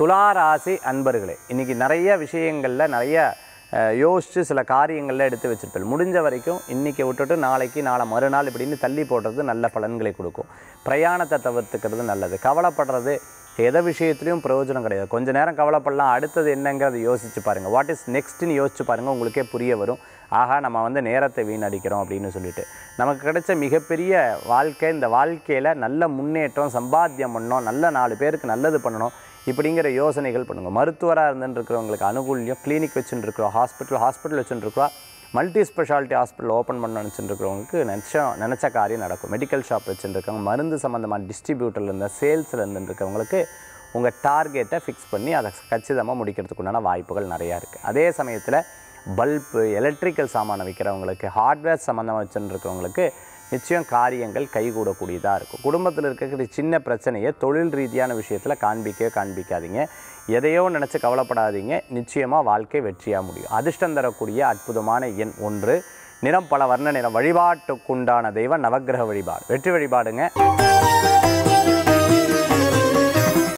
துலா ராசி அன்பர்களே இன்றைக்கி நிறைய விஷயங்களில் நிறைய அஹ், யோசித்து சில காரியங்களில் எடுத்து வச்சிருப்பேன் முடிஞ்ச வரைக்கும் இன்றைக்கி விட்டுட்டு நாளைக்கு நாளை மறுநாள் இப்படின்னு தள்ளி போடுறது நல்ல பலன்களை கொடுக்கும் பிரயாணத்தை தவிர்த்துக்கிறது நல்லது கவலைப்படுறது எதை விஷயத்துலையும் பிரயோஜனம் கிடையாது கொஞ்ச நேரம் கவலைப்படலாம் அடுத்தது என்னங்கிறத யோசிச்சு பாருங்கள் வாட் இஸ் நெக்ஸ்ட்னு யோசிச்சு பாருங்கள் உங்களுக்கே புரிய வரும் ஆஹா நம்ம வந்து நேரத்தை வீணடிக்கிறோம் அப்படின்னு சொல்லிட்டு நமக்கு கிடைச்ச மிகப்பெரிய வாழ்க்கை இந்த வாழ்க்கையில் நல்ல முன்னேற்றம் சம்பாத்தியம் பண்ணணும் நல்ல நாலு பேருக்கு நல்லது பண்ணணும் இப்படிங்கிற யோசனைகள் பண்ணுங்கள் மருத்துவராக இருந்துட்டு இருக்கிறவங்களுக்கு அனுகூல்யம் கிளினிக் வச்சுட்டு இருக்கிறோம் ஹாஸ்பிட்டல் ஹாஸ்பிட்டல் வச்சுட்டு இருக்கிறோம் மல்டி ஸ்பெஷாலிட்டி ஹாஸ்பிட்டல் ஓப்பன் பண்ண நினச்சிட்டு இருக்கிறவங்களுக்கு நினச்ச நினச்ச காரியம் நடக்கும் மெடிக்கல் ஷாப் வச்சுட்டு இருக்கவங்க மருந்து சம்மந்தமான டிஸ்ட்ரிபியூட்டரில் இருந்த சேல்ஸில் இருந்துட்டு இருக்கவங்களுக்கு உங்கள் டார்கெட்டை ஃபிக்ஸ் பண்ணி அதை கச்சிதமாக முடிக்கிறதுக்கு உண்டான வாய்ப்புகள் நிறையா இருக்குது அதே சமயத்தில் பல்பு எலக்ட்ரிக்கல் சாமானை விற்கிறவங்களுக்கு ஹார்ட்வேர் சம்மந்தமாக வச்சுட்டு இருக்கிறவங்களுக்கு நிச்சயம் காரியங்கள் கைகூடக்கூடியதாக இருக்கும் குடும்பத்தில் இருக்கக்கூடிய சின்ன பிரச்சனையை தொழில் ரீதியான விஷயத்தில் காண்பிக்கவே காண்பிக்காதீங்க எதையோ நினச்சி கவலைப்படாதீங்க நிச்சயமாக வாழ்க்கை வெற்றியாக முடியும் அதிர்ஷ்டம் தரக்கூடிய அற்புதமான எண் ஒன்று நிறம் பல வர்ண நிறம் வழிபாட்டுக்குண்டான தெய்வம் நவக்கிரக வழிபாடு வெற்றி வழிபாடுங்க